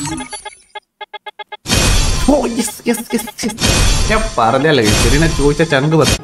ഓ yes yes yes yes ഞാൻ പറഞ്ഞല്ലേ ശരിനെ ചോദിച്ച ചങ്ക് പത്ത്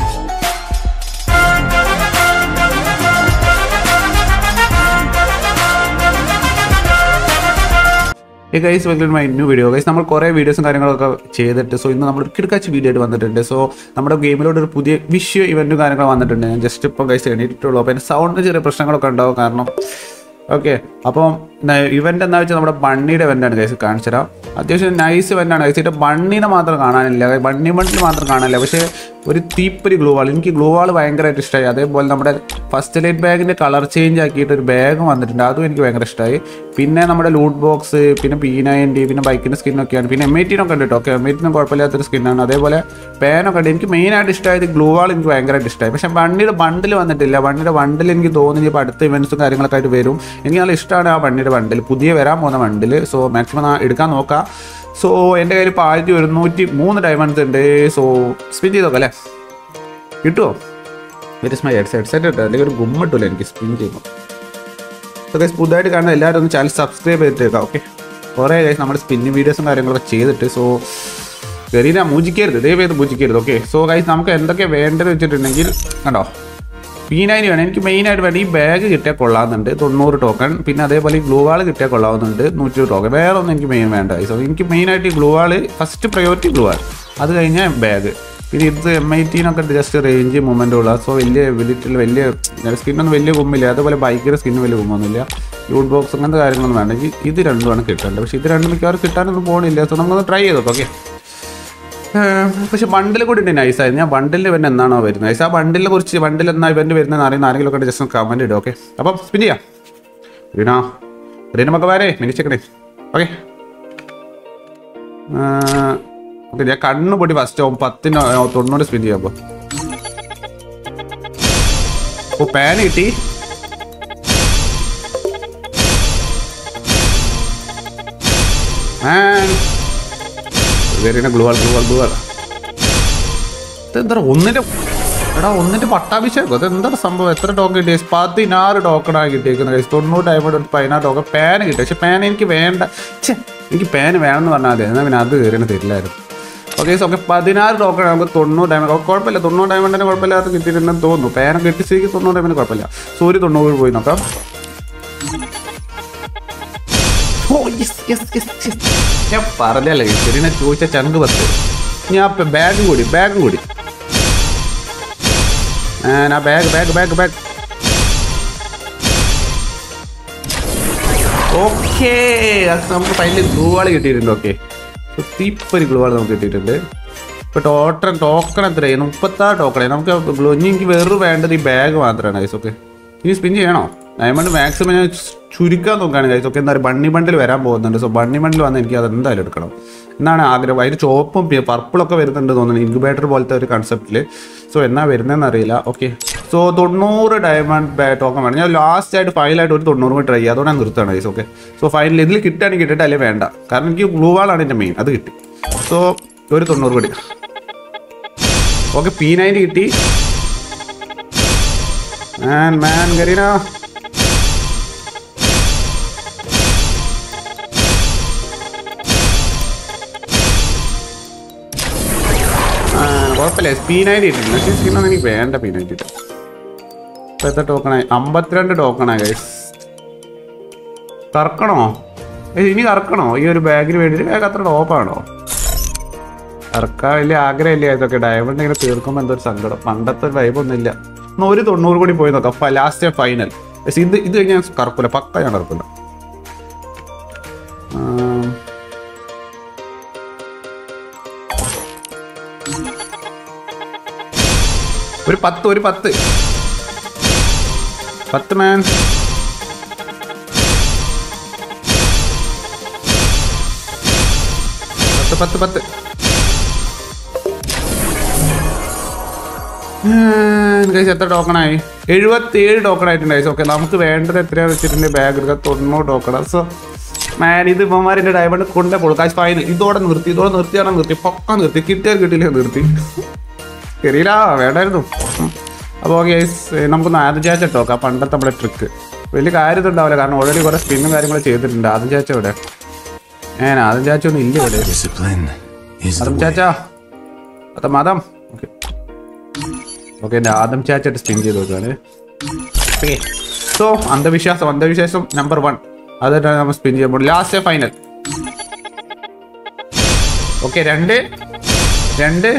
ഈ guys welcome my new video guys നമ്മൾ കുറേ വീഡിയോസും കാര്യങ്ങളൊക്കെ ചെയ്തിട്ട് സോ ഇന്ന് നമ്മൾ കിടക്കാച്ച് വീഡിയോ ആയിട്ട് വന്നിട്ടുണ്ട് സോ നമ്മുടെ ഗെയിമിലോട്ട് ഒരു പുതിയ വിഷു ഇവൻറ്റും കാര്യങ്ങളും വന്നിട്ടുണ്ട് ഞാൻ ജസ്റ്റ് ഇപ്പോൾ ഗൈസ് എണീറ്റിട്ടുള്ളൂ അപ്പോൾ എൻ്റെ സൗണ്ടിന് ചെറിയ പ്രശ്നങ്ങളൊക്കെ ഉണ്ടാവും കാരണം ഓക്കെ അപ്പം ഇവന്റ് എന്താ വെച്ചാൽ നമ്മുടെ ബണ്ണിയുടെ ഇവന്റാണ് ഗൈസ് കാണിച്ചു തരാം അത്യാവശ്യം നൈസ് ഇവന്റാണ് ഗൈസ് ഇതിന്റെ ബണ്ണിനെ മാത്രം കാണാനില്ല ബണ്ണി ബണ്ടിൽ മാത്രം കാണാനില്ല പക്ഷേ ഒരു തീപ്പൊരി ഗ്ലൂ വാൾ എനിക്ക് ഗ്ലൂ വാൾ ഭയങ്കരമായിട്ട് ഇഷ്ടമായി അതേപോലെ നമ്മുടെ ഫസ്റ്റ് ലൈറ്റ് ബാഗിന്റെ കളർ ചേഞ്ച് ആക്കിയിട്ട് ഒരു ബാഗ് വന്നിട്ടുണ്ട് അതും എനിക്ക് ഭയങ്കര ഇഷ്ടമായി പിന്നെ നമ്മുടെ ലൂട്ട് ബോക്സ് പിന്നെ പി നയൻറ്റി പിന്നെ ബൈക്കിന്റെ സ്കിന്നൊക്കെയാണ് പിന്നെ എം ഐ ടീനൊക്കെ ഉണ്ട് കേട്ടോ ഓക്കെ എം ഐ ടീനും കുഴപ്പമില്ലാത്തൊരു സ്കിന്നാണ് അതേപോലെ പേനൊക്കെ ഉണ്ട് എനിക്ക് മെയിനായിട്ട് ഇഷ്ടമായത് ഗ്ലൂ വാൾ എനിക്ക് ഭയങ്കരമായിട്ട് ഇഷ്ടമായി പക്ഷേ വണ്ടിയുടെ ബണ്ടിൽ വന്നിട്ടില്ല വണ്ടിയുടെ ബണ്ടിൽ എനിക്ക് തോന്നുന്നു ഇപ്പോൾ അടുത്ത ഇവന്റ്സും കാര്യങ്ങളൊക്കെ ആയിട്ട് വരും എനിക്ക് നല്ല ഇഷ്ടമാണ് ആ വണ്ടിയുടെ ബണ്ടിൽ പുതിയ വരാൻ പോകുന്ന ബണ്ടിൽ സോ മാക്സിമം എടുക്കാൻ നോക്കാം സോ എൻ്റെ കയ്യിൽ ഇപ്പോൾ ആയിരത്തി ഒരുന്നൂറ്റി മൂന്ന് ഡയമണ്ട്സ് ഉണ്ട് സോ സ്പിൻ ചെയ്തോക്കെ അല്ലേ കിട്ടുമോ വെരി സ്മൈ ഹെഡ്സെറ്റ് ഹെഡ്സെറ്റ് ഇട്ടോ അല്ലെങ്കിൽ ഒരു ഗുമ്മിട്ടില്ല എനിക്ക് സ്പിൻ ചെയ്യുമ്പോൾ സോ ഗൈസ് പുതുതായിട്ട് കാണുന്ന എല്ലാവരും ഒന്ന് ചാനൽ സബ്സ്ക്രൈബ് ചെയ്തിട്ടേക്കാം ഓക്കെ കുറേ ഗൈസ് നമ്മുടെ സ്പിന്നിങ് വീഡിയോസും കാര്യങ്ങളൊക്കെ ചെയ്തിട്ട് സോ ഗരീന മൂജിക്കരുത് ദയവേത് മൂജിക്കരുത് ഓക്കെ സോ ഗൈസ് നമുക്ക് എന്തൊക്കെ വേണ്ടത് വെച്ചിട്ടുണ്ടെങ്കിൽ കണ്ടോ പി നയൻ വേണം എനിക്ക് മെയിനായിട്ട് വേണം ഈ ബാഗ് കിട്ടിയാൽ കൊള്ളാവുന്നുണ്ട് തൊണ്ണൂറ് ടോക്കൺ പിന്നെ അതേപോലെ ഈ ഗ്ലൂ വാൾ കിട്ടിയാൽ കൊള്ളാവുന്നുണ്ട് നൂറ്റി ടോക്കൺ വേറെ ഒന്നും എനിക്ക് മെയിൻ വേണ്ട സോ എനിക്ക് മെയിനായിട്ട് ഈ glue wall first priority glue wall അത് കഴിഞ്ഞാൽ ബാഗ് പിന്നെ ഇത് എം ഐ ടീനൊക്കെ ജസ്റ്റ് റേഞ്ച് മൂവ്മെൻ്റ് ഉള്ള സോ വലിയ വലിയ വലിയ സ്കിന്നൊന്നും വലിയ കുമ്മില്ല അതുപോലെ ബൈക്കിൻ്റെ സ്കിന്ന് വലിയ കുമ്മൊന്നുമില്ല ലൂട്ട് ബോക്സ് അങ്ങനത്തെ കാര്യങ്ങളൊന്നും വേണ്ട എനിക്ക് ഇത് രണ്ടുമാണ് കിട്ടേണ്ടത് പക്ഷേ ഇത് രണ്ടും മിക്കവാറും കിട്ടാനൊന്നും പോകണില്ല സോ നമുക്കൊന്ന് ട്രൈ ചെയ്തോക്കാം ഓക്കെ പക്ഷെ ബണ്ടിൽ കൂടി ഉണ്ട് നൈസായിരുന്നു ഞാൻ ബണ്ടിൽ ഇവൻ എന്നാണോ വരുന്നത് നൈസ് ആ ബണ്ടിനെ കുറിച്ച് ബണ്ടിൽ എന്നാ ഇവന്റ് വരുന്നത് അറിയുന്ന ആരെങ്കിലും ഒക്കെ ജസ്റ്റ് കമന്റ് ഇടും ഓക്കെ അപ്പം സ്പിൻ ചെയ്യാം റീന റീന മക്കവാരെ മിനിച്ചേക്കണേ ഓക്കെ ഓക്കെ ഞാൻ കണ്ണ് പൊട്ടി ഫസ്റ്റ് ആവും പത്തിന് തൊണ്ണൂറ് സ്പിൻ ചെയ്യാം അപ്പോൾ ഓ പാൻ കിട്ടി Man. വെറിന ഗ്ലൂ ഗ്ലൂ ഗ്ലൂ ഇതെന്താ ഒന്നിന്റെ എടാ ഒന്നിന്റെ പട്ടാഭിഷേകം അത് എന്താ സംഭവം എത്ര ടോക്കൺ കിട്ടി പതിനാറ് ടോക്കണാണ് കിട്ടിയിരിക്കുന്നത് guys. തൊണ്ണൂറ് ഡയമണ്ട് ഒരു പതിനാറ് ടോക്കൺ പാൻ കിട്ടി പക്ഷെ പാൻ എനിക്ക് വേണ്ട ഛേ എനിക്ക് പാൻ വേണമെന്ന് പറഞ്ഞാൽ മതി എന്നാൽ പിന്നെ അത് കയറിന് തരില്ലായിരുന്നു ഓക്കെ ഓക്കെ പതിനാറ് ടോക്കൺ നമുക്ക് തൊണ്ണൂറ് ഡയമണ്ട് കുഴപ്പമില്ല തൊണ്ണൂറ് ഡയമണ്ടിന് കുഴപ്പമില്ലാത്ത കിട്ടിയിട്ടുണ്ടെന്ന് തോന്നുന്നു പാനം കിട്ടി സ്ഥിതിക്ക് തൊണ്ണൂറ് ഡയമണ്ട് കുഴപ്പമില്ല സൂര്യ തൊണ്ണൂറ് പോയി നോക്കാം ഓ യെസ് യെസ് യെസ് യെസ് ഞാൻ പറഞ്ഞല്ലേ ശരിനെ ചോദിച്ച ചങ്ക് പത്ത് ഞാൻ ബാഗും കൂടി ബാഗും കൂടി ആ bag bag bag bag okay നമുക്ക് ഫൈനലി ഗ്ലൂവാൾ കിട്ടിയിട്ടുണ്ട് ഓക്കെ തീപ്പൊരു ഗ്ലൂവാൾ നമുക്ക് കിട്ടിയിട്ടുണ്ട് ഇപ്പോൾ ടോട്ടൺ ടോക്കൺ എത്രയായി മുപ്പത്താറ് ടോക്കണായി നമുക്ക് ഗ്ലൂ ഇനി എനിക്ക് വെറും വേണ്ടത് ഈ ബാഗ് മാത്രമാണ് ഗൈസ് ഓക്കെ ഇനി സ്പിൻ ചെയ്യണോ ഡയമണ്ട് മാക്സിമം ഞാൻ ചുരുക്കാൻ നോക്കുകയാണ് ഗൈസ് ഓക്കെ എന്താ പറയുക ബണ്ണി ബണ്ടിൽ വരാൻ പോകുന്നുണ്ട് സോ ബണ്ണി ബണ്ടിൽ വന്ന് എനിക്ക് അത് എന്തായാലും എടുക്കണം എന്നാണ് ആഗ്രഹം അതിന് ചുവപ്പും പർപ്പിളൊക്കെ വരുന്നുണ്ട് തോന്നുന്നു ഇൻക്യുബേറ്റർ പോലത്തെ ഒരു കൺസെപ്റ്റിൽ സോ എന്നാ വരുന്നതെന്ന് അറിയില്ല ഓക്കെ സോ തൊണ്ണൂറ് ഡയമണ്ട് ടോക്കൺ വേണം ഞാൻ ലാസ്റ്റ് ആയിട്ട് ഫൈനലായിട്ട് ഒരു തൊണ്ണൂറ് കൂടി ട്രൈ ചെയ്യുക അതുകൊണ്ട് ഞാൻ നിർത്തുകയാണ് ഗൈസ് ഓക്കെ സോ ഫൈനൽ ഇതിൽ കിട്ടുകയാണെങ്കിൽ കിട്ടിയിട്ട് അല്ലെങ്കിൽ വേണ്ട കാരണം എനിക്ക് ഗ്ലൂ വാളാണ് എൻ്റെ മെയിൻ അത് കിട്ടി സോ ഒരു തൊണ്ണൂറ് കൂടി ഓക്കെ പി നയൻറ്റി കിട്ടി മാൻ മാൻ ഗരീന കുഴപ്പമില്ല പി നയൻറ്റി കിട്ടില്ല പക്ഷേ സ്കിന്നൊന്നും എനിക്ക് വേണ്ട പി നയൻറ്റി ഇപ്പം എത്ര ടോക്കണായി അമ്പത്തിരണ്ട് ടോക്കണായി ഗൈസ് കറക്കണോ ഏയ് ഇനി കറക്കണോ ഈ ഒരു ബാഗിന് വേണ്ടിയിട്ട് ബാഗ് അത്ര ടോപ്പാണോ കറക്കാൻ വലിയ ആഗ്രഹമില്ല ഇതൊക്കെ ഡയമണ്ട് ഇങ്ങനെ തീർക്കുമ്പോൾ എന്തോ ഒരു സങ്കടം പണ്ടത്തെ ഒരു വൈബൊന്നും ഇല്ല എന്നാ ഒരു തൊണ്ണൂറ് കൂടി പോയി നോക്കാം ലാസ്റ്റ് ഫൈനൽ പക്ഷേ ഇത് ഇത് കഴിഞ്ഞാൽ കറക്കൂല പക്ക ഞാൻ കറക്കൂല ആം. ഒരു പത്ത് ഒരു പത്ത് പത്ത് മാൻ പത്ത് പത്ത് പത്ത് ഗൈസ് എത്ര ടോക്കണായി എഴുപത്തി ഏഴ് ടോക്കൺ ആയിട്ടുണ്ട് ഗൈസ് ഓക്കെ നമുക്ക് വേണ്ടത് എത്രയാണെന്ന് വെച്ചിട്ടുണ്ടെങ്കിൽ ബാഗ് എടുക്കുക തൊണ്ണൂറ് ടോക്കൺ സോ മാൻ ഇത് ഇവന്മാരിൻ്റെ ഡയമണ്ട് കൊണ്ടേ കൊടുക്കാം ഫൈനൽ ഇതോടെ നിർത്തി ഇതോടെ നിർത്തിയാണോ നിർത്തി പക്ക നിർത്തി കിട്ടിയാൽ കിട്ടിയില്ല നിർത്തി ശരിയില്ല വേണ്ടായിരുന്നു അപ്പോൾ ഗൈസ് നമുക്കൊന്ന് ആദ്യം ചേച്ച ടോക്കാം പണ്ടത്തെ നമ്മുടെ ട്രിക്ക് വലിയ കാര്യമൊന്നും ഉണ്ടാവില്ല കാരണം ഓൾറെഡി കുറേ സ്പിന്നും കാര്യങ്ങളും ചെയ്തിട്ടുണ്ട് ആദ്യം ചേച്ച ഇവിടെ ഏ ആദം ചാച്ച ഒന്നും ഇല്ല ഇവിടെ Discipline is the Adam way. ചാച്ച അത മാദം ഓക്കെ ഓക്കെ എൻ്റെ ആദം ചാച്ചായിട്ട് സ്പിൻ ചെയ്ത് നോക്കുകയാണ് ഓക്കെ സോ അന്ധവിശ്വാസം അന്ധവിശ്വാസം നമ്പർ വൺ അതായിട്ടാണ് നമ്മൾ സ്പിൻ ചെയ്യുമ്പോൾ ലാസ്റ്റ് ഫൈനൽ ഓക്കെ രണ്ട് രണ്ട്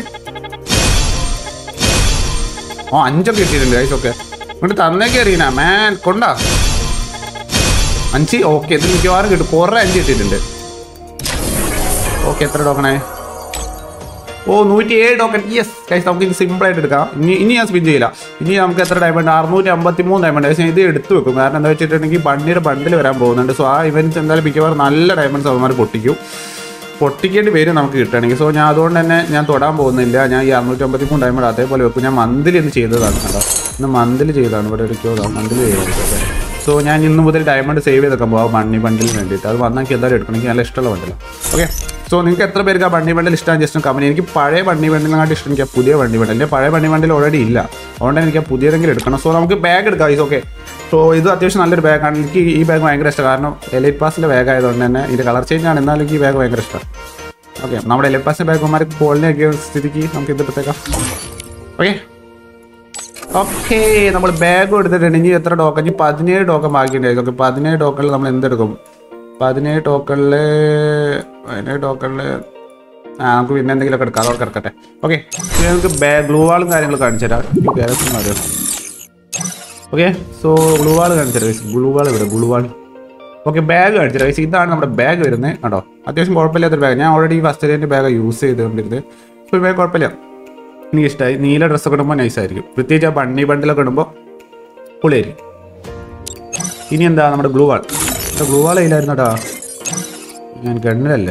ഓ അഞ്ചൊക്കെ കിട്ടിയിട്ടുണ്ട് ഗൈസ് ഓക്കെ ഇങ്ങോട്ട് തന്നേക്ക് അറിയണ മാൻ കൊണ്ടാ അഞ്ച് ഓക്കെ ഇത് മിക്കവാറും കിട്ടും കുറേ അഞ്ച് കിട്ടിയിട്ടുണ്ട് ഓക്കെ എത്ര ടോക്കണേ ഓ നൂറ്റി ഏഴ് ടോക്കൺ യെസ് കൈസ് നമുക്ക് ഇത് സിമ്പിൾ ആയിട്ട് എടുക്കാം ഇനി ഇനി ഞാൻ സ്പിൻ ചെയ്യില്ല ഇനി നമുക്ക് എത്ര ഡയമണ്ട് അറുന്നൂറ്റി അമ്പത്തി മൂന്ന് ഡയമണ്ട് പക്ഷേ ഇത് എടുത്തു വെക്കും കാരണം എന്താ വെച്ചിട്ടുണ്ടെങ്കിൽ ബണ്ണിയുടെ ബണ്ടിൽ വരാൻ പോകുന്നുണ്ട് സോ ആ ഇവൻറ്റ്സ് എന്തായാലും മിക്കവാറും നല്ല ഡയമണ്ട്സ് അവന്മാർ പൊട്ടിക്കും പൊട്ടിക്കേണ്ടി വരും നമുക്ക് കിട്ടുകയാണെങ്കിൽ സോ ഞാൻ അതുകൊണ്ട് തന്നെ ഞാൻ തൊടാൻ പോകുന്നില്ല ഞാൻ ഈ അറുന്നൂറ്റി അമ്പത്തി മൂന്ന് ഡയമണ്ട് അതേപോലെ വെക്കും ഞാൻ മന്തിൽ ഇന്ന് ചെയ്തതാണ് കേട്ടോ ഇന്ന് മന്തിൽ ചെയ്തതാണ് ഇവിടെ ഒരു മന്തിൽ ചെയ്തതാണ് സോ ഞാൻ ഇന്ന് മുതൽ ഡയമണ്ട് സേവ് ചെയ്തൊക്കെ പോകാം ബണ്ണി ബണ്ടിന് വേണ്ടിയിട്ട് അത് വന്നാൽ എനിക്ക് എന്തായാലും എടുക്കണം എനിക്ക് നല്ല ഇഷ്ടമുള്ള ബണ്ടിലാണ് ഓക്കെ സോ നിങ്ങൾക്ക് എത്ര പേർക്ക് ആ ബണ്ണി ബണ്ടിൽ ഇഷ്ടമാണ് ജസ്റ്റ് കമ്പനി എനിക്ക് പഴയ ബണ്ണി ബണ്ടിനെക്കാട്ടി ഇഷ്ടം എനിക്ക് ആ പുതിയ ബണ്ണി ബണ്ടിൽ എൻ്റെ പഴയ ബണ്ണി ബണ്ടിൽ ഓൾറെഡി ഇല്ല അതുകൊണ്ട് എനിക്ക് ആ പുതിയതെങ്കിലും എടുക്കണം സോ നമുക്ക് ബാഗ് എടുക്കാം ഇത് ഓക്കെ സോ ഇത് അത്യാവശ്യം നല്ലൊരു ബാഗാണ് എനിക്ക് ഈ ബാഗ് ഭയങ്കര ഇഷ്ടം കാരണം എലൈറ്റ് പാസിൻ്റെ ബാഗ് ആയതുകൊണ്ട് തന്നെ ഇതിൻ്റെ കളർ ചേഞ്ച് ആണ് എന്നാലും എനിക്ക് ഈ ബാഗ് ഭയങ്കര ഇഷ്ടം ഓക്കെ നമ്മുടെ എലൈറ്റ് പാസിൻ്റെ ബാഗുമാർ കോളിനെ ഒക്കെ സ്ഥിതിക്ക് നമുക്ക് ഇത് എടുത്തേക്കാം ഓക്കെ ഓക്കെ നമ്മൾ ബാഗ് എടുത്തിട്ടുണ്ട് ഇനി എത്ര ടോക്കൺ ഇനി പതിനേഴ് ടോക്കൺ ബാക്കിയുണ്ടായിരുന്നു ഓക്കെ പതിനേഴ് ടോക്കണിൽ നമ്മൾ എന്തെടുക്കും പതിനേഴ് ടോക്കണിൽ പതിനേഴ് ടോക്കണിൽ ആ നമുക്ക് പിന്നെ എന്തെങ്കിലുമൊക്കെ എടുക്കാം അതോടെ കിടക്കട്ടെ ഓക്കെ നമുക്ക് ബാഗ് ഗ്ലൂ വാളും കാര്യങ്ങളും കാണിച്ചു തരാം അറിയാം ഓക്കെ സോ ഗ്ലൂ വാൾ കാണിച്ചു തരാം ഗ്ലൂ വാൾ ഇവിടെ ഗ്ലൂ വാൾ ഓക്കെ ബാഗ് കാണിച്ചു തരാം ഇതാണ് നമ്മുടെ ബാഗ് വരുന്നത് കേട്ടോ അത്യാവശ്യം കുഴപ്പമില്ലാത്തൊരു ബാഗ് ഞാൻ ഓൾറെഡി ഫസ്റ്റ് ഡേൻ്റെ ബാഗ് യൂസ് ചെയ്തുകൊണ്ടിരുന്നത് സോ ബാഗ് കുഴപ്പമില്ല എനിക്ക് ഇഷ്ടമായി നീല ഡ്രസ്സൊക്കെ ഇടുമ്പോൾ നൈസായിരിക്കും പ്രത്യേകിച്ച് ആ ബണ്ണി ബണ്ടിലൊക്കെ ഇടുമ്പോൾ പൊളിയായിരിക്കും ഇനി എന്താ നമ്മുടെ ഗ്ലൂ വാൾ ഗ്ലൂ വാൾ ഇല്ലായിരുന്നു കേട്ടോ ഞാൻ ഗണ്ണിലല്ലേ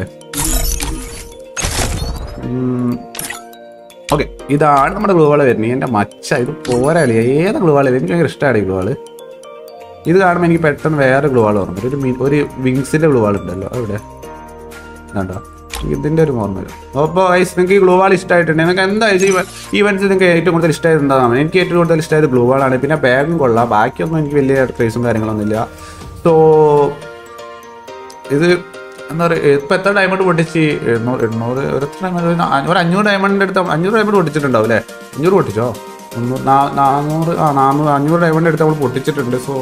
ഓക്കെ ഇതാണ് നമ്മുടെ ഗ്ലൂ വാൾ വരുന്നത് എൻ്റെ മച്ച ഇത് പോരാളി ഏത് ഗ്ലൂ വാൾ എനിക്ക് ഭയങ്കര ഇഷ്ടമാണ് ഈ ഗ്ലൂ വാൾ ഇത് കാണുമ്പോൾ എനിക്ക് പെട്ടെന്ന് വേറെ ഗ്ലൂ വാൾ ഓർമ്മ വരും. ഒരു മീ- ഒരു വിങ്സിൻ്റെ ഗ്ലൂ വാൾ ഉണ്ടല്ലോ അവിടെ ഇതാണ്ടോ ഇതിൻ്റെ ഒരു ഓർമ്മ വരും അപ്പോൾ ഗൈസ് നിങ്ങൾക്ക് ഈ ഗ്ലൂ വാൾ ഇഷ്ടമായിട്ടുണ്ട് നിങ്ങൾക്ക് എന്തായാലും ഈ ഇവൻറ്റ്സ് നിങ്ങൾക്ക് ഏറ്റവും കൂടുതൽ ഇഷ്ടമായിട്ടുണ്ടാകും എനിക്ക് ഏറ്റവും കൂടുതൽ ഇഷ്ടമായത് ഗ്ലൂ വാളാണ് പിന്നെ ബാഗും കൊള്ളാം ബാക്കിയൊന്നും എനിക്ക് വലിയ ക്രേസും കാര്യങ്ങളൊന്നും ഇല്ല സോ ഇത് എന്താ പറയുക ഇപ്പം എത്ര ഡയമണ്ട് പൊട്ടിച്ച് എണ്ണൂറ് എണ്ണൂറ് ഒരു എത്ര ഡയമണ്ട് ഒരു നാ- ഒരു അഞ്ഞൂറ് ഡയമണ്ട് എടുത്ത അഞ്ഞൂറ് ഡയമണ്ട് പൊട്ടിച്ചിട്ടുണ്ടാവും അല്ലേ അഞ്ഞൂറ് പൊട്ടിച്ചോ മുന്നൂറ് നാ- നാനൂറ് ആ നാനൂറ് അഞ്ഞൂറ് ഡയമണ്ട് എടുത്ത് നമ്മൾ പൊട്ടിച്ചിട്ടുണ്ട് സോ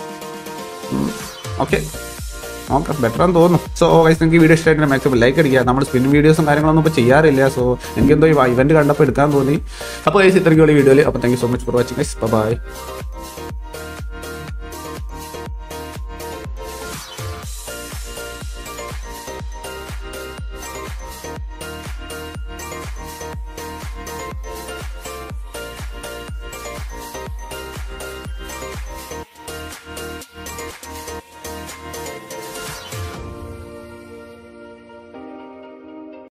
ഓക്കെ നോക്കാം ബെറ്റർ ആണെന്ന് തോന്നുന്നു സോ ഗൈസ് നിങ്ങൾക്ക് വീഡിയോ ഇഷ്ടമായിട്ട് മാക്സിമം ലൈക്ക് അടിക്കുക നമ്മൾ സ്പിൻ വീഡിയോസും കാര്യങ്ങളൊന്നും ഇപ്പോൾ ചെയ്യാറില്ല സോ എനിക്കെന്തോ ഈ ഇവന്റ് കണ്ടപ്പോൾ എടുക്കാൻ തോന്നി അപ്പോൾ ഗൈസ് ഇത്രയ്ക്കുള്ള വീഡിയോയിൽ അപ്പോൾ thank you so much for watching guys by